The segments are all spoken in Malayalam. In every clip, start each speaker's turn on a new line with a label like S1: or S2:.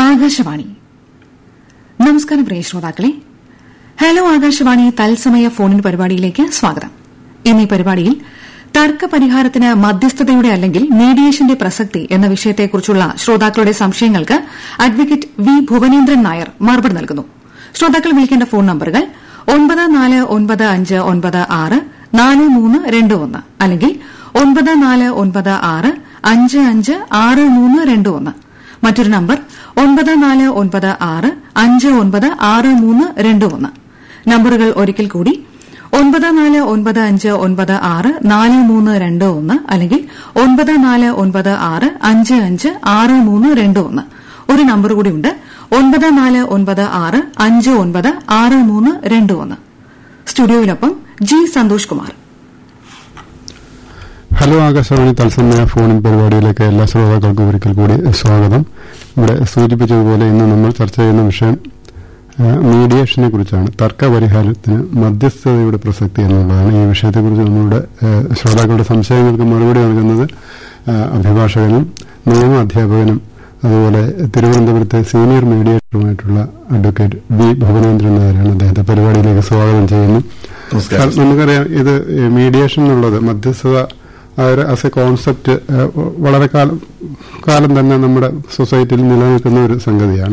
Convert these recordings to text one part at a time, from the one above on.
S1: ആകാശവാണി നമസ്കാരം പ്രിയ ശ്രോതാക്കളെ ഹലോ ആകാശവാണി തത്സമയ ഫോണിൻ പരിപാടിയിലേക്ക് സ്വാഗതം ഇന്ന് ഈ പരിപാടിയിൽ തർക്ക പരിഹാരത്തിന് മധ്യസ്ഥതയുടെ അല്ലെങ്കിൽ മീഡിയേഷന്റെ പ്രസക്തി എന്ന വിഷയത്തെക്കുറിച്ചുള്ള ശ്രോതാക്കളുടെ സംശയങ്ങൾക്ക് അഡ്വക്കേറ്റ് വി ഭുവനേന്ദ്രൻ നായർ മറുപടി നൽകുന്നു ശ്രോതാക്കൾ വിളിക്കേണ്ട ഫോൺ നമ്പറുകൾ ഒൻപത് നാല് ഒൻപത് അഞ്ച് ഒൻപത് ആറ് നാല് മൂന്ന് രണ്ട് ഒന്ന് അല്ലെങ്കിൽ ഒൻപത് നാല് ഒൻപത് ആറ് അഞ്ച് അഞ്ച് ആറ് മൂന്ന് രണ്ട് ഒന്ന് മറ്റൊരു നമ്പർ ഒൻപത് നാല് ഒൻപത് ആറ് അഞ്ച് ഒൻപത് ആറ് മൂന്ന് രണ്ട് ഒന്ന് നമ്പറുകൾ ഒരിക്കൽ കൂടി ഒൻപത് നാല് ഒൻപത് അഞ്ച് ഒൻപത് ആറ് നാല് മൂന്ന് രണ്ട് ഒന്ന് അല്ലെങ്കിൽ ഒൻപത് നാല് ഒൻപത് ആറ് അഞ്ച് അഞ്ച് ആറ് മൂന്ന് രണ്ട് ഒന്ന് ഒരു നമ്പർ കൂടിയുണ്ട് ഒൻപത് നാല് ഒൻപത് ആറ് അഞ്ച് ഒൻപത് ആറ് മൂന്ന് രണ്ട് ഒന്ന് സ്റ്റുഡിയോയിലൊപ്പം ജി സന്തോഷ് കുമാർ
S2: ഹലോ ആകാശവാണി തത്സമയ ഫോണിൻ പരിപാടിയിലേക്ക് എല്ലാ ശ്രോതാക്കൾക്കും ഒരിക്കൽ കൂടി സ്വാഗതം ഇവിടെ സൂചിപ്പിച്ചതുപോലെ ഇന്ന് നമ്മൾ ചർച്ച ചെയ്യുന്ന വിഷയം മീഡിയേഷനെ കുറിച്ചാണ് തർക്ക പരിഹാരത്തിന് മധ്യസ്ഥതയുടെ പ്രസക്തി എന്നുള്ളതാണ് ഈ വിഷയത്തെക്കുറിച്ച് നമ്മളുടെ ശ്രോതാക്കളുടെ സംശയങ്ങൾക്ക് മറുപടി നൽകുന്നത് അഭിഭാഷകനും നിയമ അധ്യാപകനും അതുപോലെ തിരുവനന്തപുരത്തെ സീനിയർ മീഡിയേറ്ററുമായിട്ടുള്ള അഡ്വക്കേറ്റ് വി ഭുവനേന്ദ്രൻ നായരാണ് അദ്ദേഹത്തെ പരിപാടിയിലേക്ക് സ്വാഗതം ചെയ്യുന്നു നമുക്കറിയാം ഇത് മീഡിയേഷൻ എന്നുള്ളത് മധ്യസ്ഥത ആസ് എ കോൺസെപ്റ്റ് വളരെ കാലം കാലം തന്നെ നമ്മുടെ സൊസൈറ്റിയിൽ നിലനിൽക്കുന്ന ഒരു സംഗതിയാണ്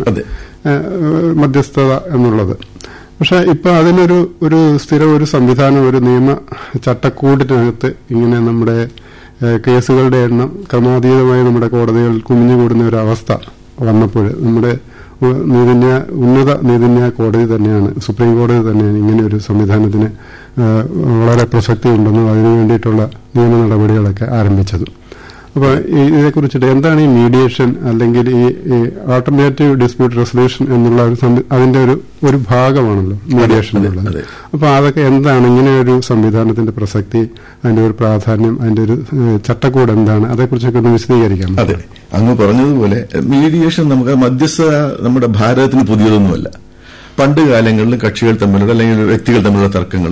S2: മധ്യസ്ഥത എന്നുള്ളത് പക്ഷെ ഇപ്പൊ അതിനൊരു ഒരു സ്ഥിരം ഒരു സംവിധാനം ഒരു നിയമ ചട്ടക്കൂടിനകത്ത് ഇങ്ങനെ നമ്മുടെ കേസുകളുടെ എണ്ണം ക്രമാതീതമായി നമ്മുടെ കോടതികൾ കുമിഞ്ഞുകൂടുന്ന ഒരു അവസ്ഥ വന്നപ്പോൾ നമ്മുടെ നീതിന്യായ ഉന്നത നീതിന്യായ കോടതി തന്നെയാണ് സുപ്രീം കോടതി തന്നെയാണ് ഇങ്ങനെ ഒരു സംവിധാനത്തിന് വളരെ പ്രസക്തി ഉണ്ടെന്നും അതിനു വേണ്ടിയിട്ടുള്ള നിയമ നടപടികളൊക്കെ ആരംഭിച്ചത് അപ്പോൾ ഇതേക്കുറിച്ചിട്ട് എന്താണ് ഈ മീഡിയേഷൻ അല്ലെങ്കിൽ ഈ ആൾട്ടർനേറ്റീവ് ഡിസ്പ്യൂട്ട് റെസൊല്യൂഷൻ എന്നുള്ള ഒരു അതിന്റെ ഒരു ഒരു ഭാഗമാണല്ലോ മീഡിയേഷൻ എന്നുള്ളത് അപ്പോൾ അതൊക്കെ എന്താണ് ഇങ്ങനെ ഒരു സംവിധാനത്തിന്റെ പ്രസക്തി അതിന്റെ ഒരു പ്രാധാന്യം അതിന്റെ ഒരു ചട്ടക്കൂട് എന്താണ് അതേക്കുറിച്ചൊക്കെ ഒന്ന് വിശദീകരിക്കാം
S3: അതെ അങ്ങ് പറഞ്ഞതുപോലെ മീഡിയേഷൻ നമുക്ക് മധ്യസ്ഥത നമ്മുടെ ഭാരതത്തിന് പുതിയതൊന്നുമല്ല പണ്ട് കാലങ്ങളിൽ കക്ഷികൾ തമ്മിലുള്ള അല്ലെങ്കിൽ വ്യക്തികൾ തമ്മിലുള്ള തർക്കങ്ങൾ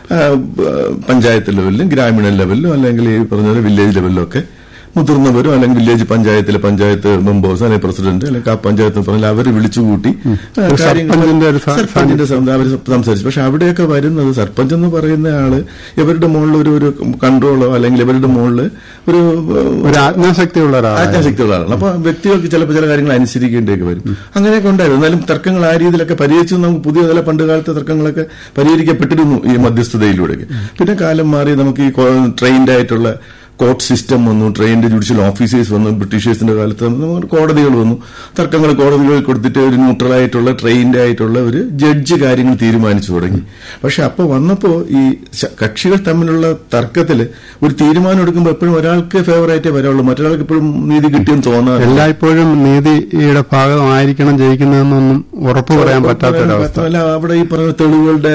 S3: പഞ്ചായത്ത് ലെവലിലും ഗ്രാമീണ ലെവലിലും അല്ലെങ്കിൽ ഈ പറഞ്ഞ വില്ലേജ് ലെവലിലും ഒക്കെ മുതിർന്നവരും അല്ലെങ്കിൽ വില്ലേജ് പഞ്ചായത്തിലെ പഞ്ചായത്ത് മെമ്പേഴ്സ് അല്ലെങ്കിൽ പ്രസിഡന്റ് അല്ലെങ്കിൽ ആ പഞ്ചായത്ത് പറഞ്ഞാൽ അവർ വിളിച്ചുകൂട്ടി സർപ്പഞ്ചിന്റെ അവർ സംസാരിച്ചു പക്ഷെ അവിടെയൊക്കെ വരുന്നത് സർപ്പഞ്ച് എന്ന് പറയുന്ന ആള് ഇവരുടെ മുകളിൽ ഒരു ഒരു കൺട്രോളോ അല്ലെങ്കിൽ ഇവരുടെ മുകളിൽ ഒരു
S2: ആജ്ഞാശക്തിയുള്ള
S3: ആജ്ഞാശക്തിയുള്ള ആളാണ് അപ്പൊ വ്യക്തികൾക്ക് ചിലപ്പോൾ ചില കാര്യങ്ങൾ അനുസരിക്കേണ്ടിയൊക്കെ വരും അങ്ങനെയൊക്കെ ഉണ്ടായിരുന്നു എന്നാലും തർക്കങ്ങൾ ആ രീതിയിലൊക്കെ പരിഹരിച്ചു നമുക്ക് പുതിയ ചില പണ്ട് കാലത്തെ തർക്കങ്ങളൊക്കെ പരിഹരിക്കപ്പെട്ടിരുന്നു ഈ മധ്യസ്ഥതയിലൂടെ പിന്നെ കാലം മാറി നമുക്ക് ഈ ട്രെയിൻഡ് ആയിട്ടുള്ള കോർട്ട് സിസ്റ്റം വന്നു ട്രെയിൻഡ് ജുഡീഷ്യൽ ഓഫീസേഴ്സ് വന്നു ബ്രിട്ടീഷേഴ്സിന്റെ കാലത്ത് കോടതികൾ വന്നു തർക്കങ്ങൾ കോടതികളിൽ കൊടുത്തിട്ട് ഒരു ന്യൂട്രൽ ആയിട്ടുള്ള ട്രെയിൻഡ് ആയിട്ടുള്ള ഒരു ജഡ്ജ് കാര്യങ്ങൾ തീരുമാനിച്ചു തുടങ്ങി പക്ഷെ അപ്പോൾ വന്നപ്പോൾ ഈ കക്ഷികൾ തമ്മിലുള്ള തർക്കത്തിൽ ഒരു തീരുമാനം എടുക്കുമ്പോൾ എപ്പോഴും ഒരാൾക്ക് ഫേവറായിട്ടേ വരാവുള്ളൂ മറ്റൊരാൾക്ക് എപ്പോഴും നീതി കിട്ടിയെന്ന് തോന്നാറ്
S2: എല്ലായ്പ്പോഴും നീതിയുടെ ഭാഗമായിരിക്കണം ജയിക്കുന്നതെന്നൊന്നും ഉറപ്പ് പറയാൻ പറ്റാത്ത
S3: അല്ല അവിടെ ഈ പറഞ്ഞ തെളിവുകളുടെ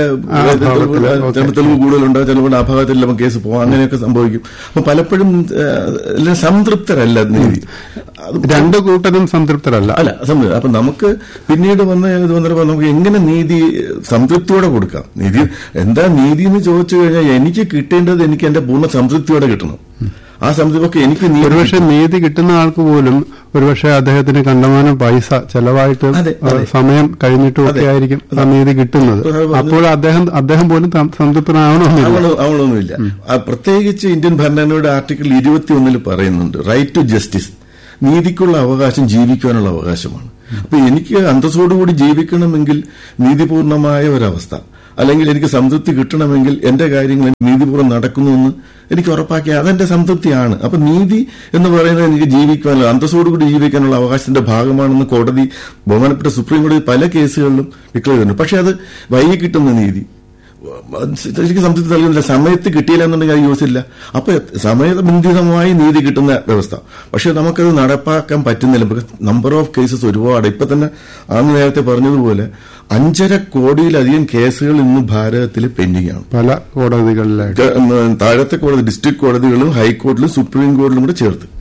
S3: തെളിവ് കൂടുതലുണ്ടാകും ചിലപ്പോൾ അഭാഗത്തിൽ നമുക്ക് കേസ് പോകാം അങ്ങനെയൊക്കെ സംഭവിക്കും അപ്പൊ പലപ്പോഴും എപ്പോഴും സംതൃപ്തരല്ല നീതി
S2: രണ്ടു കൂട്ടരും സംതൃപ്തരല്ല
S3: അല്ല സംതൃപ്തി അപ്പൊ നമുക്ക് പിന്നീട് വന്ന ഇത് വന്നപ്പോ നമുക്ക് എങ്ങനെ നീതി സംതൃപ്തിയോടെ കൊടുക്കാം നീതി എന്താ നീതി എന്ന് ചോദിച്ചു കഴിഞ്ഞാൽ എനിക്ക് കിട്ടേണ്ടത് എനിക്ക് എന്റെ പൂർണ്ണ സംതൃപ്തിയോടെ കിട്ടണം ആ സംതൃപ്തി എനിക്ക്
S2: ഒരുപക്ഷെ നീതി കിട്ടുന്ന ആൾക്ക് പോലും ഒരുപക്ഷെ അദ്ദേഹത്തിന് കണ്ടമാനം പൈസ ചെലവായിട്ട് സമയം കഴിഞ്ഞിട്ടും ഒക്കെ ആയിരിക്കും ആ നീതി കിട്ടുന്നത് അപ്പോൾ അദ്ദേഹം അദ്ദേഹം പോലും
S3: സംതൃപ്തനാവണമെന്നില്ല പ്രത്യേകിച്ച് ഇന്ത്യൻ ഭരണഘടനയുടെ ആർട്ടിക്കിൾ ഇരുപത്തിയൊന്നിൽ പറയുന്നുണ്ട് റൈറ്റ് ടു ജസ്റ്റിസ് നീതിക്കുള്ള അവകാശം ജീവിക്കുവാനുള്ള അവകാശമാണ് അപ്പൊ എനിക്ക് അന്തസ്സോടുകൂടി ജീവിക്കണമെങ്കിൽ നീതിപൂർണമായ ഒരവസ്ഥ അല്ലെങ്കിൽ എനിക്ക് സംതൃപ്തി കിട്ടണമെങ്കിൽ എന്റെ കാര്യങ്ങൾ നീതിപൂർവ്വം നടക്കുന്നുവെന്ന് എനിക്ക് ഉറപ്പാക്കിയ അതെന്റെ സംതൃപ്തിയാണ് അപ്പൊ നീതി എന്ന് പറയുന്നത് എനിക്ക് ജീവിക്കാനുള്ള അന്തസ്സോടുകൂടി ജീവിക്കാനുള്ള അവകാശത്തിന്റെ ഭാഗമാണെന്ന് കോടതി ബഹുമാനപ്പെട്ട സുപ്രീം കോടതി പല കേസുകളിലും ഡിക്ലെയർ ചെയ്യുന്നു പക്ഷെ അത് വൈകി കിട്ടുന്ന നീതി എനിക്ക് സംതൃപ്തി നൽകുന്നില്ല സമയത്ത് കിട്ടിയില്ല എന്നുണ്ടെങ്കിൽ അത് യൂസ് ഇല്ല അപ്പൊ സമയബന്ധിതമായി നീതി കിട്ടുന്ന വ്യവസ്ഥ പക്ഷെ നമുക്കത് നടപ്പാക്കാൻ പറ്റുന്നില്ല നമ്പർ ഓഫ് കേസസ് ഒരുപാട് ഇപ്പൊ തന്നെ അന്ന് നേരത്തെ പറഞ്ഞതുപോലെ അഞ്ചര കോടിയിലധികം കേസുകൾ ഇന്ന് ഭാരതത്തിൽ പെൻഡിംഗ് ആണ്
S2: പല കോടതികളിലായിട്ട്
S3: താഴത്തെ കോടതി ഡിസ്ട്രിക്ട് കോടതികളും ഹൈക്കോടതിയിലും സുപ്രീം കോടതിയിലും കൂടെ ചേർത്ത്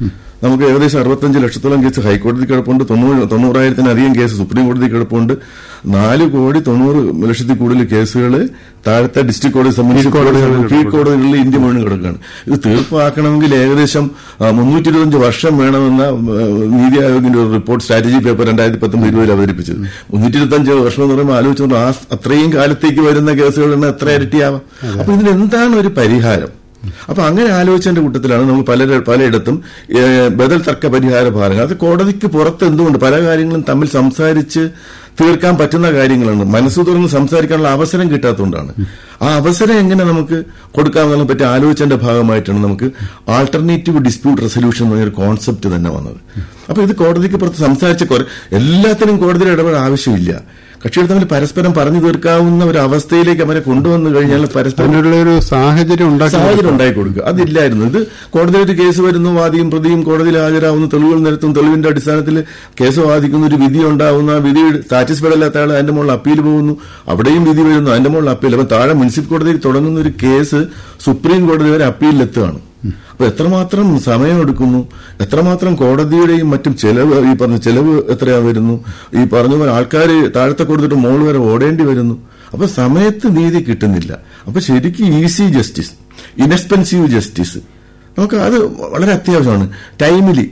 S3: നമുക്ക് ഏകദേശം അറുപത്തഞ്ച് ലക്ഷത്തോളം കേസ് ഹൈക്കോടതി കിടപ്പുണ്ട് തൊണ്ണൂറ് തൊണ്ണൂറായിരത്തിലധികം കേസ് സുപ്രീം കോടതി കിടപ്പുണ്ട് നാല് കോടി തൊണ്ണൂറ് ലക്ഷത്തിൽ കൂടുതൽ കേസുകൾ താഴത്തെ ഡിസ്ട്രിക്ട് കോടതി സംബന്ധിച്ച് കീഴ്ക്കോടതികളിൽ ഇന്ത്യ മുഴുവൻ കിടക്കുകയാണ് ഇത് തീർപ്പാക്കണമെങ്കിൽ ഏകദേശം മുന്നൂറ്റി ഇരുപത്തഞ്ച് വർഷം വേണമെന്ന ആ, നീതി ആയോഗിന്റെ ഒരു റിപ്പോർട്ട് സ്ട്രാറ്റജി പേപ്പർ രണ്ടായിരത്തി പത്തൊമ്പത് ഇരുപതിൽ അവതരിപ്പിച്ചത് മുന്നൂറ്റി ഇരുപത്തഞ്ച് വർഷം എന്ന് പറയുമ്പോൾ ആലോചിച്ചുകൊണ്ട് ആ അത്രയും കാലത്തേക്ക് വരുന്ന കേസുകൾ എത്ര ഇരട്ടിയാവാം അപ്പൊ ഇതിന് എന്താണ് ഒരു പരിഹാരം അപ്പൊ അങ്ങനെ ആലോചിച്ചതിന്റെ കൂട്ടത്തിലാണ് നമ്മൾ പല പലയിടത്തും ഏഹ്, ബദൽ തർക്ക പരിഹാര ഭാഗങ്ങൾ അത് കോടതിക്ക് പുറത്ത് എന്തുകൊണ്ട് പല കാര്യങ്ങളും തമ്മിൽ സംസാരിച്ച് തീർക്കാൻ പറ്റുന്ന കാര്യങ്ങളാണ് മനസ്സ് തുറന്ന് സംസാരിക്കാനുള്ള അവസരം കിട്ടാത്തതുകൊണ്ടാണ് ആ അവസരം എങ്ങനെ നമുക്ക് കൊടുക്കാമെന്നുള്ള പറ്റി ആലോചിച്ചതിന്റെ ഭാഗമായിട്ടാണ് നമുക്ക് ആൾട്ടർനേറ്റീവ് ഡിസ്പ്യൂട്ട് റെസൊല്യൂഷൻ എന്ന ഒരു കോൺസെപ്റ്റ് തന്നെ വന്നത് അപ്പൊ ഇത് കോടതിക്ക് പുറത്ത് സംസാരിച്ച കുറെ എല്ലാത്തിനും കോടതിയുടെ ഇടപെടൽ ആവശ്യമില്ല കക്ഷികൾ തമ്മിൽ പരസ്പരം പറഞ്ഞു തീർക്കാവുന്ന ഒരു അവസ്ഥയിലേക്ക് അവരെ കൊണ്ടുവന്നു കഴിഞ്ഞാൽ പരസ്പരം
S2: അതിനുള്ള ഒരു സാഹചര്യം ഉണ്ടാക്കി
S3: സാഹചര്യം ഉണ്ടായി കൊടുക്കുക അതില്ലായിരുന്നു ഇത് കോടതിയിൽ ഒരു കേസ് വരുന്നു വാദിയും പ്രതിയും കോടതിയിൽ ഹാജരാകുന്നു തെളിവുകൾ നിരത്തും തെളിവിന്റെ അടിസ്ഥാനത്തിൽ കേസ് വാദിക്കുന്നു ഒരു വിധി ഉണ്ടാവുന്നു ആ വിധി സാറ്റിസ്ഫൈഡ് അല്ലാത്ത ആൾ അതിന്റെ മുകളിൽ അപ്പീൽ പോകുന്നു അവിടെയും വിധി വരുന്നു അതിന്റെ മുകളിൽ അപ്പീൽ അപ്പൊ താഴെ മുനിസിപ്പൽ കോടതിയിൽ തുടങ്ങുന്ന ഒരു കേസ് സുപ്രീം കോടതി വരെ അപ്പീലിലെത്തുകയാണ് അപ്പൊ എത്രമാത്രം സമയമെടുക്കുന്നു എത്രമാത്രം കോടതിയുടെയും മറ്റും ചെലവ് ഈ പറഞ്ഞ ചെലവ് എത്രയാ വരുന്നു ഈ പറഞ്ഞ പോലെ ആൾക്കാർ താഴത്തെ കൊടുത്തിട്ട് മോൾ വരെ ഓടേണ്ടി വരുന്നു അപ്പൊ സമയത്ത് നീതി കിട്ടുന്നില്ല അപ്പൊ ശരിക്കും ഈസി ജസ്റ്റിസ് ഇൻഎക്സ്പെൻസീവ് ജസ്റ്റിസ് നമുക്ക് അത് വളരെ അത്യാവശ്യമാണ് ടൈമിലി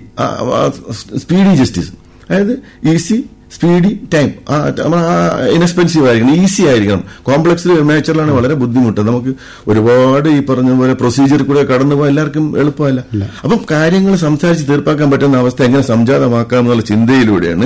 S3: സ്പീഡി ജസ്റ്റിസ് അതായത് ഈസി സ്പീഡി ടൈം ഇൻഎക്സ്പെൻസീവ് ആയിരിക്കണം ഈസി ആയിരിക്കണം കോംപ്ലക്സ് മേച്ചറിലാണ് വളരെ ബുദ്ധിമുട്ട് നമുക്ക് ഒരുപാട് ഈ പറഞ്ഞ പോലെ പ്രൊസീജിയർ കൂടെ കടന്നു പോകാൻ എല്ലാവർക്കും എളുപ്പമല്ല അപ്പം കാര്യങ്ങൾ സംസാരിച്ച് തീർപ്പാക്കാൻ പറ്റുന്ന അവസ്ഥ എങ്ങനെ സംജാതമാക്കാം എന്നുള്ള ചിന്തയിലൂടെയാണ്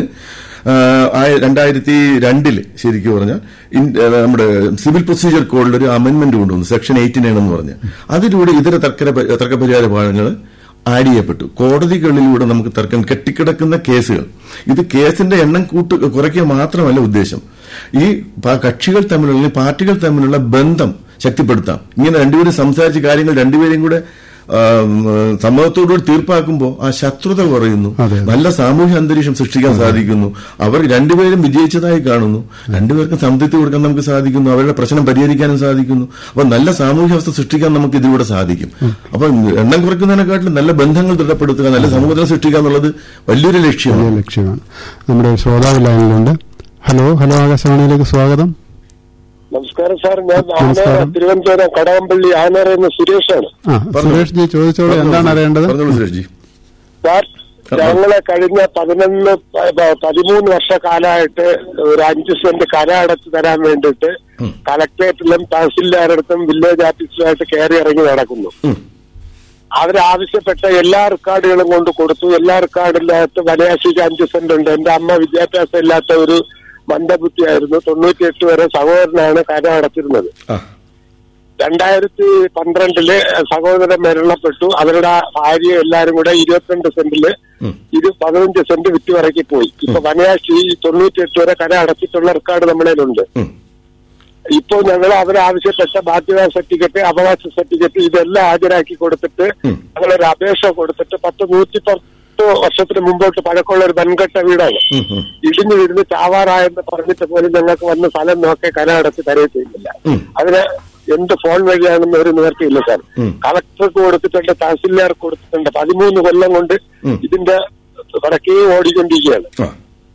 S3: രണ്ടായിരത്തി രണ്ടില് ശരിക്കും പറഞ്ഞാൽ ഇൻ- ആ, നമ്മുടെ സിവിൽ പ്രൊസീജിയർ കോഡിൽ ഒരു അമെന്റ്മെന്റ് കൊണ്ടുവന്നു സെക്ഷൻ എയ്റ്റി നയൻ എന്ന് പറഞ്ഞ് അതിലൂടെ ഇതര തർക്ക തർക്കപരിഹാര ഭാഗങ്ങൾ ആഡ് ചെയ്യപ്പെട്ടു കോടതികളിലൂടെ നമുക്ക് തർക്കം കെട്ടിക്കിടക്കുന്ന കേസുകൾ ഇത് കേസിന്റെ എണ്ണം കൂട്ട് കുറയ്ക്കുക മാത്രമല്ല ഉദ്ദേശം ഈ പ- കക്ഷികൾ തമ്മിലുള്ള ഈ പാർട്ടികൾ തമ്മിലുള്ള ബന്ധം ശക്തിപ്പെടുത്താം ഇങ്ങനെ രണ്ടുപേരും സംസാരിച്ച കാര്യങ്ങൾ രണ്ടുപേരെയും കൂടെ ആ, ഉം, സമ്മതത്തോടുകൂടി തീർപ്പാക്കുമ്പോൾ ആ ശത്രുത കുറയുന്നു
S2: അതെ.
S3: നല്ല സാമൂഹ്യ അന്തരീക്ഷം സൃഷ്ടിക്കാൻ സാധിക്കുന്നു അവർ രണ്ടുപേരും വിജയിച്ചതായി കാണുന്നു രണ്ടുപേർക്കും സംതൃപ്തി കൊടുക്കാൻ നമുക്ക് സാധിക്കുന്നു അവരുടെ പ്രശ്നം പരിഹരിക്കാനും സാധിക്കുന്നു അപ്പൊ നല്ല സാമൂഹ്യ അവസ്ഥ സൃഷ്ടിക്കാൻ നമുക്ക് ഇതിലൂടെ സാധിക്കും അപ്പൊ എണ്ണം കുറയ്ക്കുന്നതിനെക്കാട്ടിലും നല്ല ബന്ധങ്ങൾ ദൃഢപ്പെടുത്തുക നല്ല സമൂഹത്തിനെ സൃഷ്ടിക്കുക എന്നുള്ളത് വലിയൊരു ലക്ഷ്യമാണ്
S2: വലിയ ലക്ഷ്യമാണ് നമ്മുടെ ഒരു ശ്രോതാവ് ലൈനിലുണ്ട് ഹലോ ഹലോ ആകാശവാണിയിലേക്ക് സ്വാഗതം
S4: നമസ്കാരം സാർ ഞാൻ ആനേറ
S2: നമസ്കാരം.
S4: തിരുവനന്തപുരം കടകംപള്ളി ആനേറ എന്ന സുരേഷാണ്
S2: ആ സുരേഷ് ജി ചോദിച്ചോളൂ എന്താണ് അറിയേണ്ടത്
S3: പറഞ്ഞോളൂ സുരേഷ് ജി
S4: സാർ ഞങ്ങളെ കഴിഞ്ഞ പതിനൊന്ന് പ- പ- പതിമൂന്ന് വർഷക്കാലമായിട്ട് ഒരു അഞ്ച് സെന്റ് കര അടച്ചു തരാൻ വേണ്ടിയിട്ട് കളക്ടറേറ്റിലും തഹസിൽദാരടുത്തും വില്ലേജ് ഓഫീസിലുമായിട്ട് കയറി ഇറങ്ങി നടക്കുന്നു
S3: ഉം.
S4: അവരാവശ്യപ്പെട്ട എല്ലാ റെക്കോർഡുകളും കൊണ്ട് കൊടുത്തു എല്ലാ റെക്കോർഡിനകത്ത് വനയാശിക്ക് അഞ്ച് സെന്റ് ഉണ്ട് എന്റെ അമ്മ വിദ്യാഭ്യാസം ഇല്ലാത്ത ഒരു മന്ദബുദ്ധിയായിരുന്നു തൊണ്ണൂറ്റിയെട്ട് വരെ സഹോദരനാണ് കര അടച്ചിരുന്നത്
S3: ആ
S4: രണ്ടായിരത്തി പന്ത്രണ്ടില് സഹോദരൻ മരണപ്പെട്ടു അവരുടെ ഭാര്യ എല്ലാരും കൂടെ ഇരുപത്തിരണ്ട് സെന്റില്
S3: ഉം.
S4: ഇത് പതിനഞ്ച് സെന്റ് വിറ്റുവറക്കി പോയി ഇപ്പൊ വനയാശി തൊണ്ണൂറ്റിയെട്ട് വരെ കര അടച്ചിട്ടുള്ള റെക്കോർഡ് നമ്മളിലുണ്ട്
S3: ഉം.
S4: ഇപ്പോൾ ഞങ്ങൾ അവരാവശ്യപ്പെട്ട ബാധ്യതാ സർട്ടിഫിക്കറ്റ് അവകാശ സർട്ടിഫിക്കറ്റ് ഇതെല്ലാം ഹാജരാക്കി കൊടുത്തിട്ട്
S3: ഉം.
S4: ഞങ്ങളൊരു അപേക്ഷ കൊടുത്തിട്ട് പത്ത് നൂറ്റി പത്ത് വർഷത്തിന് മുമ്പോട്ട് പഴക്കമുള്ള ഒരു വൻകെട്ട വീടാണ്
S3: ഉം, ഉം.
S4: ഇടിഞ്ഞു വീഴുന്ന ചാവാറായെന്ന് പറഞ്ഞിട്ട് പോലും ഞങ്ങൾക്ക് വന്ന് സ്ഥലം നോക്കി കര അടച്ച് തരുകയും ചെയ്യുന്നില്ല
S3: ഉം.
S4: അതിന് എന്ത് ഫോൺ വഴിയാണെന്ന് ഒരു നിവർത്തിയില്ല സാർ
S3: ഉം.
S4: കളക്ടർക്ക് കൊടുത്തിട്ടുണ്ട് തഹസിൽദാർക്ക് കൊടുത്തിട്ടുണ്ട് പതിമൂന്ന് കൊല്ലം കൊണ്ട്
S3: ഉം.
S4: ഇതിന്റെ കടക്കേ ഓടിക്കൊണ്ടിരിക്കുകയാണ്
S3: ആ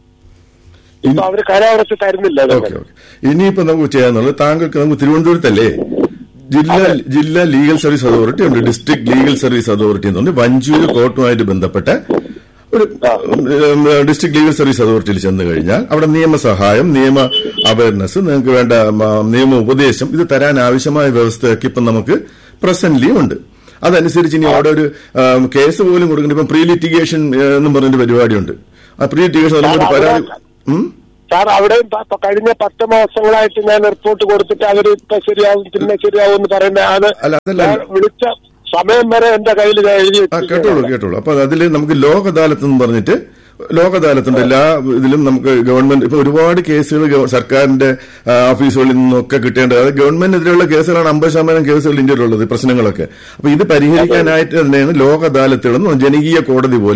S4: ഇപ്പൊ അവര് കര അടച്ച് തരുന്നില്ല
S3: ഓക്കെ
S4: ഞങ്ങൾ.
S3: ഓക്കെ ഇനിയിപ്പോ നമുക്ക് ചെയ്യാന്നുള്ളത് താങ്കൾക്ക് നമുക്ക് തിരുവനന്തപുരത്തല്ലേ ജില്ലാ ജില്ലാ ലീഗൽ സർവീസ് അതോറിറ്റി ഉണ്ട് ഡിസ്ട്രിക്ട് ലീഗൽ സർവീസ് അതോറിറ്റി എന്നുണ്ട് വഞ്ചൂര് കോർട്ടുമായിട്ട് ബന്ധപ്പെട്ട ഒരു ഉം, ഡിസ്ട്രിക്ട് ലീഗൽ സർവീസ് അതോറിറ്റിയിൽ ചെന്ന് കഴിഞ്ഞാൽ അവിടെ നിയമസഹായം നിയമ അവയർനെസ് നിങ്ങൾക്ക് വേണ്ട മ, നിയമ ഉപദേശം ഇത് തരാൻ ആവശ്യമായ വ്യവസ്ഥയൊക്കെ ഇപ്പം നമുക്ക് പ്രസന്റ്ലി ഉണ്ട് അതനുസരിച്ച് ഇനി അവിടെ ഒരു ഉം, കേസ് പോലും കൊടുക്കേണ്ട ഇപ്പം പ്രീ ലിറ്റിഗേഷൻ എന്നും പറഞ്ഞൊരു പരിപാടിയുണ്ട് ആ പ്രീ ലിറ്റിഗേഷൻ അതിലൊരു പരാതി ഉം?
S4: സാർ അവിടെയും പ- പ- കഴിഞ്ഞ പത്ത് മാസങ്ങളായിട്ട് ഞാൻ റിപ്പോർട്ട് കൊടുത്തിട്ട് അവര് ഇപ്പൊ ശരിയാവും പിന്നെ ശരിയാവും എന്ന് പറയുന്ന ആണ്
S3: അല്ല, അതല്ല.
S4: ഞാൻ വിളിച്ച സമയം വരെ എന്റെ കയ്യിൽ ഞാൻ എഴുതി
S3: ആ കേട്ടോളൂ
S4: വെച്ചിരിക്കുകയാണ്.
S3: കേട്ടോളൂ അപ്പൊ അതിൽ നമുക്ക് ലോക് അദാലത്ത് എന്ന് പറഞ്ഞിട്ട് ലോക് അദാലത്തുണ്ട് എല്ലാ ഇതിലും നമുക്ക് ഗവൺമെന്റ് ഇപ്പൊ ഒരുപാട് കേസുകൾ ഗവ- സർക്കാരിന്റെ ആ, ഓഫീസുകളിൽ നിന്നൊക്കെ കിട്ടേണ്ടത് അത് ഗവൺമെന്റിനെതിരെയുള്ള കേസുകളാണ് അമ്പത് ശതമാനം കേസുകൾ ഇന്ത്യയിലുള്ളത് ഈ പ്രശ്നങ്ങളൊക്കെ അപ്പൊ ഇത് പരിഹരിക്കാനായിട്ട് തന്നെയാണ് ലോക് അദാലത്തുകളെന്ന് ജനകീയ കോടതി പോലെ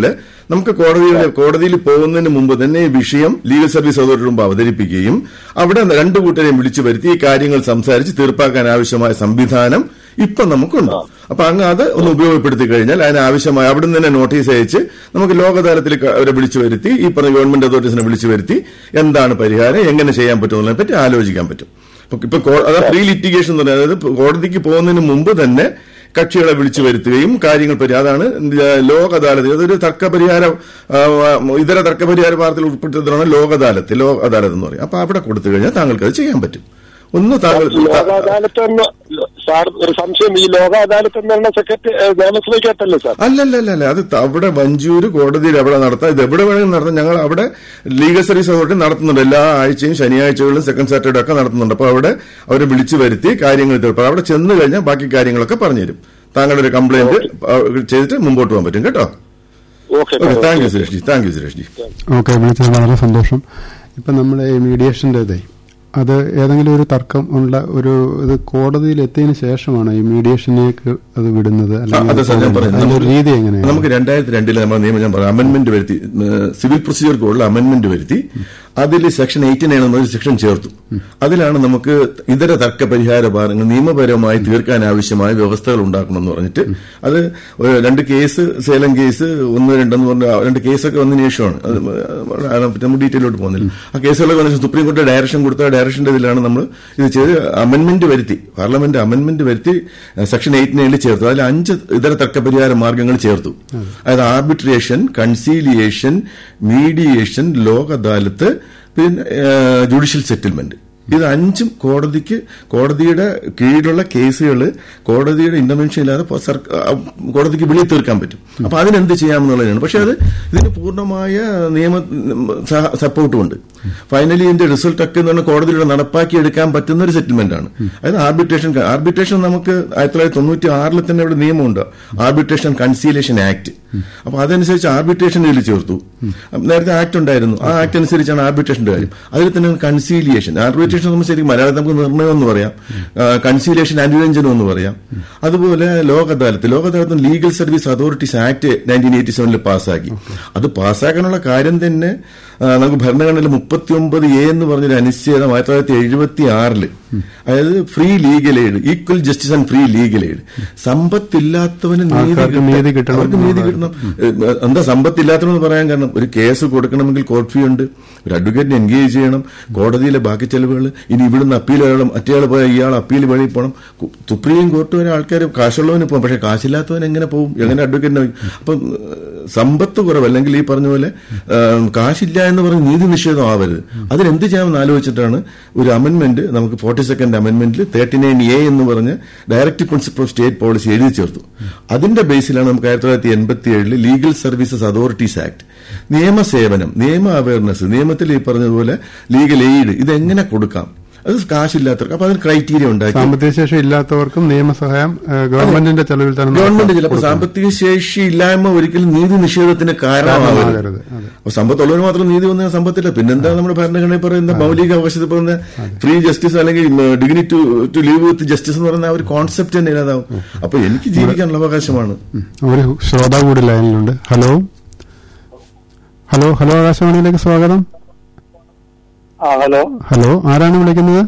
S3: നമുക്ക് കോടതിയുടെ കോടതിയിൽ പോകുന്നതിന് മുമ്പ് തന്നെ ഈ വിഷയം ലീഗൽ സർവീസ് അതോറിറ്റി മുമ്പ് അവതരിപ്പിക്കുകയും അവിടെ രണ്ടു കൂട്ടരെയും വിളിച്ചു വരുത്തി ഈ കാര്യങ്ങൾ സംസാരിച്ച് തീർപ്പാക്കാൻ ആവശ്യമായ സംവിധാനം ഇപ്പൊ നമുക്കുണ്ട് അപ്പൊ അങ്ങ് അത് ഒന്ന് ഉപയോഗപ്പെടുത്തി കഴിഞ്ഞാൽ അതിന് ആവശ്യമായ അവിടെ നിന്ന് തന്നെ നോട്ടീസ് അയച്ച് നമുക്ക് ലോകതലത്തിൽ ക- അവരെ വിളിച്ചു വരുത്തി ഈ പറഞ്ഞ ഗവൺമെന്റ് അതോറിറ്റീസിനെ വിളിച്ചു വരുത്തി എന്താണ് പരിഹാരം എങ്ങനെ ചെയ്യാൻ പറ്റുമെന്നതിനെ പറ്റി ആലോചിക്കാൻ പറ്റും ഇപ്പൊ- ഇപ്പൊ കോ- അതായത് പ്രീ ലിറ്റിഗേഷൻ എന്ന് പറയുന്നത് അതായത് കോടതിക്ക് പോകുന്നതിന് മുമ്പ് തന്നെ കക്ഷികളെ വിളിച്ചു വരുത്തുകയും കാര്യങ്ങൾ പരി അതാണ് ലോക അദാലത്ത് അതൊരു തർക്ക പരിഹാര ആ, ഇതര തർക്ക പരിഹാര പാർട്ടിയിൽ ഉൾപ്പെടുത്തുന്നതാണ് ലോക അദാലത്ത് ലോക അദാലത്ത് എന്ന് പറയും അപ്പൊ അവിടെ കൊടുത്തു കഴിഞ്ഞാൽ താങ്കൾക്ക് അത് ചെയ്യാൻ പറ്റും ഒന്ന് താങ്കൾ
S4: ലോക അദാലത്ത് എന്ന സാർ ഒരു സംശയം ഈ ലോക അദാലത്ത് എന്ന് പറഞ്ഞ സെക്രട്ടറി നിയമസഭയ്ക്കകത്തല്ലേ സാർ
S3: അല്ലല്ലല്ല അത് ത- അവിടെ വഞ്ചൂര് കോടതിയിൽ എവിടെ നടത്താം ഇത് എവിടെ വേണമെങ്കിലും നടത്താം ഞങ്ങൾ അവിടെ ലീഗൽ സർവീസ് അതോറിറ്റി നടത്തുന്നുണ്ട് എല്ലാ ആഴ്ചയും ശനിയാഴ്ചകളിലും സെക്കൻഡ് സാറ്റർഡേ ഒക്കെ നടത്തുന്നുണ്ട് അപ്പോൾ അവിടെ അവരെ വിളിച്ചു വരുത്തി കാര്യങ്ങൾ തീർപ്പാണ് അവിടെ ചെന്ന് കഴിഞ്ഞാൽ ബാക്കി കാര്യങ്ങളൊക്കെ പറഞ്ഞുതരും താങ്കളുടെ ഒരു കംപ്ലൈന്റ് ചെയ്തിട്ട് മുമ്പോട്ട് പോകാൻ പറ്റും കേട്ടോ
S4: okay
S3: okay thank you Suresh ji thank you Suresh ji
S2: okay വിളിച്ചത് വളരെ സന്തോഷം ഇപ്പം നമ്മുടെ ഈ മീഡിയേഷൻ്റെ ഇതേ അത് ഏതെങ്കിലും ഒരു തർക്കം ഉള്ള ഒരു ഇത് കോടതിയിൽ എത്തിയതിനു ശേഷമാണ് ഈ മീഡിയേഷനിലേക്ക് അത് വിടുന്നത് അല്ലെങ്കിൽ
S3: അതെ സാർ ഞാൻ
S2: അതിന്റെ
S3: പറയുന്നത്
S2: ഒരു രീതി എങ്ങനെയാണ്
S3: നമുക്ക് രണ്ടായിരത്തി രണ്ടില് നമ്മുടെ നിയമം ഞാൻ പറയാം അമെന്റ്മെന്റ് വരുത്തി ഏഹ് സിവിൽ പ്രൊസീജിയർ കോഡിൽ അമെന്റ്മെന്റ് വരുത്തി അതിൽ സെക്ഷൻ എയ്റ്റി നയൻ എന്നൊരു സെക്ഷൻ ചേർത്തു അതിലാണ് നമുക്ക് ഇതര തർക്ക പരിഹാര ഭാരങ്ങൾ നിയമപരമായി തീർക്കാൻ ആവശ്യമായ വ്യവസ്ഥകൾ ഉണ്ടാക്കണം എന്ന് പറഞ്ഞിട്ട് അത് ഒരു രണ്ട് കേസ് സേലം കേസ് ഒന്ന് രണ്ടെന്ന് പറഞ്ഞ രണ്ട് കേസൊക്കെ വന്നതിന് ശേഷമാണ് അത് അതിനെ പറ്റി നമ്മൾ ഡീറ്റെയിലോട്ട് പോകുന്നില്ല ആ കേസുകളൊക്കെ വന്ന ശേഷം സുപ്രീം കോടതി ഡയറക്ഷൻ കൊടുത്ത ഡയറക്ഷന്റെ ഇതിലാണ് നമ്മൾ ഇത് ചെയ്ത് അമെന്റ്മെന്റ് വരുത്തി പാർലമെന്റ് അമെന്റ്മെന്റ് വരുത്തി സെക്ഷൻ എയ്റ്റ് നയനിൽ ചേർത്തു അതിൽ അഞ്ച് ഇതര തർക്ക പരിഹാര മാർഗങ്ങൾ ചേർത്തു അതായത് arbitration conciliation mediation Lok Adalat പിന്നെ ജുഡീഷ്യൽ സെറ്റിൽമെന്റ് ഇത് അഞ്ചും കോടതിക്ക് കോടതിയുടെ കീഴിലുള്ള കേസുകൾ കോടതിയുടെ ഇന്റർവെൻഷൻ ഇല്ലാതെ പ- സർക്ക- ആ, കോടതിക്ക് വെളി തീർക്കാൻ പറ്റും അപ്പൊ അതിനെന്ത് ചെയ്യാമെന്നുള്ളതാണ് പക്ഷെ അത് ഇതിന് പൂർണ്ണമായ നിയമ സപ്പോർട്ടും ഉണ്ട് ഫൈനലി ഇതിന്റെ റിസൾട്ട് ഒക്കെ എന്ന് പറഞ്ഞാൽ കോടതിയുടെ നടപ്പാക്കി എടുക്കാൻ പറ്റുന്ന ഒരു സെറ്റിൽമെന്റ് ആണ് അതായത് ആർബിട്രേഷൻ ആർബിട്രേഷൻ നമുക്ക് ആയിരത്തി തൊള്ളായിരത്തി തൊണ്ണൂറ്റി ആറിൽ തന്നെ ഇവിടെ നിയമമുണ്ട് ആർബിട്രേഷൻ കൺസീലേഷൻ ആക്ട് അപ്പൊ അതനുസരിച്ച് ആർബിട്രേഷൻ ഇതിൽ ചേർത്തു നേരത്തെ ആക്ട് ഉണ്ടായിരുന്നു ആ ആക്ട് അനുസരിച്ചാണ് ആർബിട്രേഷന്റെ കാര്യം അതിൽ തന്നെ കൺസീലിയേഷൻ ആർബിട്രേഷൻ നമ്മൾ ശരിക്കും മലയാളത്തിൽ നമുക്ക് നിർണയം എന്ന് പറയാം കൺസീലിയേഷൻ അനുരഞ്ജനം എന്ന് പറയാം അതുപോലെ Lok Adalat Lok Adalat legal service authorities act nineteen eighty സെവനിൽ പാസ്സാക്കി അത് പാസ്സാക്കാനുള്ള കാര്യം തന്നെ ആ, നമുക്ക് ഭരണഘടനയിൽ മുപ്പത്തിയൊമ്പത് എ എന്ന് പറഞ്ഞൊരു അനുച്ഛേദം ആയിരത്തി തൊള്ളായിരത്തി എഴുപത്തി ആറില് അതായത് free legal aid equal justice and free legal aid സമ്പത്തില്ലാത്തവന് നീതി
S2: ആൾക്കാർക്ക്
S3: കിട്ട-
S2: നീതി കിട്ടണം
S3: അവർക്ക് നീതി കിട്ടണം ഏഹ്, എന്താ സമ്പത്തില്ലാത്തവെന്ന് പറയാൻ കാരണം ഒരു കേസ് കൊടുക്കണമെങ്കിൽ കോർട്ട് ഫീ ഉണ്ട് ഒരു അഡ്വക്കേറ്റിനെ എൻഗേജ് ചെയ്യണം കോടതിയിലെ ബാക്കി ചെലവുകൾ ഇനി ഇവിടുന്ന് അപ്പീൽ വേണം മറ്റേയാൾ പോയാൽ ഇയാൾ അപ്പീൽ വഴി പോകണം കു- സുപ്രീം കോർട്ട് വരെ ആൾക്കാർ കാശുള്ളവന് പോകും പക്ഷെ കാശില്ലാത്തവൻ എങ്ങനെ പോകും എങ്ങനെ അഡ്വക്കേറ്റിനെ അപ്പം ഏഹ്, സമ്പത്ത് കുറവ് അല്ലെങ്കിൽ ഈ പറഞ്ഞ പോലെ ഏഹ്, കാശില്ല എന്ന് പറഞ്ഞ് നീതി നിഷേധം ആവരുത് അതിനെന്ത് ചെയ്യാമെന്ന് ആലോചിച്ചിട്ടാണ് ഒരു അമെന്റ്മെന്റ് നമുക്ക് ഫോർട്ടി സെക്കൻഡ് അമെന്റ്മെന്റിൽ തേർട്ടി നയൻ എ എന്ന് പറഞ്ഞ് direct principle of state policy എഴുതി ചേർത്തു അതിന്റെ ബേസിലാണ് നമുക്ക് ആയിരത്തി തൊള്ളായിരത്തി എൺപത്തി ഏഴില് ലീഗൽ സർവീസസ് അതോറിറ്റീസ് ആക്ട് നിയമസേവനം നിയമ അവയർനെസ് നിയമത്തിൽ ഈ പറഞ്ഞതുപോലെ ലീഗൽ എയ്ഡ് ഇതെങ്ങനെ കൊടുക്കാം അത് കാശില്ലാത്തവർക്ക് അപ്പൊ അതിന് ക്രൈറ്റീരിയ ഉണ്ടാക്കി
S2: സാമ്പത്തിക ശേഷി ഇല്ലാത്തവർക്കും നിയമസഹായം ഏഹ്, ഗവൺമെന്റിന്റെ ചെലവിൽ തന്നെ
S3: ഗവൺമെന്റ് ചിലപ്പോൾ സാമ്പത്തിക ശേഷി ഇല്ലായ്മ ഒരിക്കലും നീതി നിഷേധത്തിന് കാരണമാകരുത്
S2: കാരണമാകരുത്. അതെ.
S3: അപ്പൊ സമ്പത്തുള്ളവന് മാത്രം നീതി വന്ന സമ്പത്തില്ല പിന്നെന്താ നമ്മുടെ ഭരണഘടനയിൽ പറയുന്ന മൗലിക അവകാശത്തിൽ പറയുന്ന ഫ്രീ ജസ്റ്റിസ് അല്ലെങ്കിൽ ഡിഗ്നി to to live with justice എന്ന് പറയുന്ന ആ ഒരു കോൺസെപ്റ്റ് തന്നെ ഇല്ലാതാവും അപ്പൊ എനിക്ക് ജീവിക്കാനുള്ള അവകാശമാണ്
S2: ഒരു ശ്രോതാവ് കൂടി ലൈനിലുണ്ട് ഹലോ ഹലോ ഹലോ ആകാശവാണിയിലേക്ക് സ്വാഗതം
S5: ആ ഹലോ
S2: ഹലോ ആരാണ് വിളിക്കുന്നത്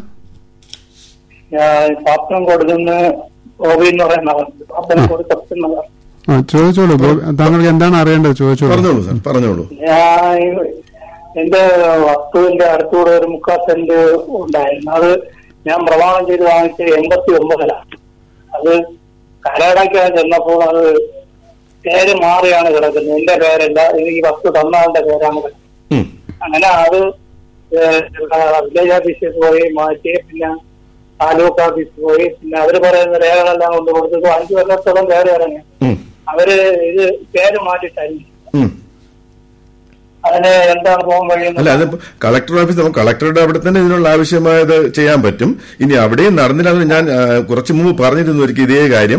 S5: ഞാൻ പാപ്പനംകോട് നിന്ന് ഗോപി എന്ന് പറയുന്ന ആളാണ്. പാപ്പനംകോട് സത്യം നഗർ
S2: ആ ചോദിച്ചോളൂ ഗോ- താങ്കൾക്ക് എന്താണ് അറിയേണ്ടത് ചോദിച്ചോളൂ
S3: പറഞ്ഞോളൂ സാർ പറഞ്ഞോളൂ
S5: ഞാൻ എന്റെ വസ്തുവിന്റെ അടുത്തൂടെ ഒരു മുക്കാൽ സെന്റ് ഉണ്ടായിരുന്നു അത് ഞാൻ പ്രമാണം ചെയ്ത് വാങ്ങിച്ച് എൺപത്തി ഒമ്പതിലാണ് അത് കരടയ്ക്കാൻ ചെന്നപ്പോൾ അത് പേര് മാറിയാണ് കിടക്കുന്നത് എന്റെ പേരല്ല എനിക്ക് വസ്തു തന്നവന്റെ പേരാണ് കിടക്കുന്നത്
S3: ഉം.
S5: അങ്ങനെ അത് ഏഹ്, ഇവിടെ വില്ലേജ് ഓഫീസിൽ പോയി മാറ്റി പിന്നെ താലൂക്ക് ഓഫീസിൽ പോയി പിന്നെ അവര് പറയുന്ന രേഖകളെല്ലാം കൊണ്ട് കൊടുത്തത് അഞ്ചു കൊല്ലത്തോളം കയറി ഇറങ്ങി
S3: ഉം.
S5: അവര് ഇത് പേര് മാറ്റി തരും
S3: ഉം.
S5: അതിന് എന്താണ് പോകാൻ കഴിയുന്നത്
S3: അല്ല അതിപ്പോ കളക്ടർ ഓഫീസ് നമുക്ക് കളക്ടറുടെ അവിടെ തന്നെ ഇതിനുള്ള ആവശ്യമായത് ചെയ്യാൻ പറ്റും ഇനി അവിടെയും നടന്നില്ല അത് ഞാൻ ആ, കുറച്ച് മുമ്പ് പറഞ്ഞിരുന്നു ഒരിക്കൽ ഇതേ കാര്യം